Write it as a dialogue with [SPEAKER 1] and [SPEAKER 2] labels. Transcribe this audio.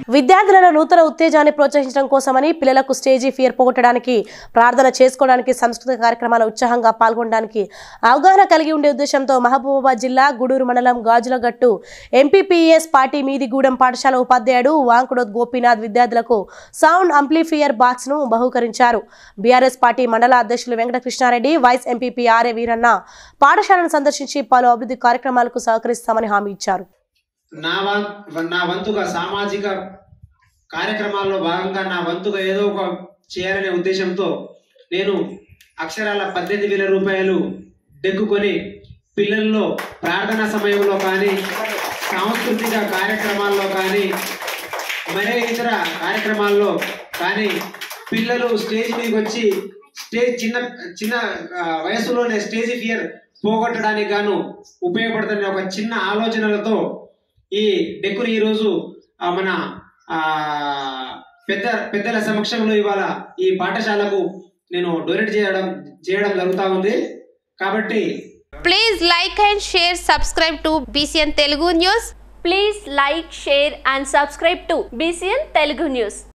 [SPEAKER 1] విద్యార్థులలో నూతన ఉత్తేజాన్ని ప్రోత్సహించడం కోసమని పిల్లలకు స్టేజీ ఫియర్ పోగొట్టడానికి ప్రార్థన చేసుకోవడానికి సంస్కృతిక కార్యక్రమాల ఉత్సాహంగా పాల్గొనడానికి అవగాహన కలిగి ఉండే ఉద్దేశంతో మహబూబాబాద్ జిల్లా గూడూరు మండలం గాజులగట్టు ఎంపీపీఎస్ పార్టీ మీదిగూడెం పాఠశాల ఉపాధ్యాయుడు వాంకుడోత్ గోపీనాథ్ విద్యార్థులకు సౌండ్ అంప్లిఫియర్ బాక్స్ ను బహూకరించారు బీఆర్ఎస్ పార్టీ మండల అధ్యక్షులు Venkatakrishna Reddy vice MPP RA Veeranna పాఠశాలను సందర్శించి పలు అభివృద్ధి కార్యక్రమాలకు సహకరిస్తామని హామీ ఇచ్చారు
[SPEAKER 2] నా వం నా వంతుగా సామాజిక కార్యక్రమాల్లో భాగంగా నా వంతుగా ఏదో ఒక చేయాలనే ఉద్దేశంతో నేను అక్షరాల పద్దెనిమిది వేల రూపాయలు డెక్కుకొని పిల్లల్లో ప్రార్థనా సమయంలో కానీ సాంస్కృతిక కార్యక్రమాల్లో కానీ మరే ఇతర కార్యక్రమాల్లో కానీ పిల్లలు స్టేజ్ మీదకి వచ్చి స్టేజ్ చిన్న చిన్న ఆ, వయసులోనే స్టేజ్ ఫియర్ పోగొట్టడానికి గాను ఉపయోగపడుతున్న ఒక చిన్న ఆలోచనలతో ఈ డెక్కుని ఈరోజు ఆ, మన ఆ పెద్ద పెద్దల సమక్షంలో ఇవాళ ఈ పాఠశాలకు నేను డొనేట్ చేయడం చేయడం జరుగుతూ ఉంది కాబట్టి
[SPEAKER 3] Please like and share, subscribe to BCN Telugu News.
[SPEAKER 4] Please like, share and subscribe to BCN Telugu News.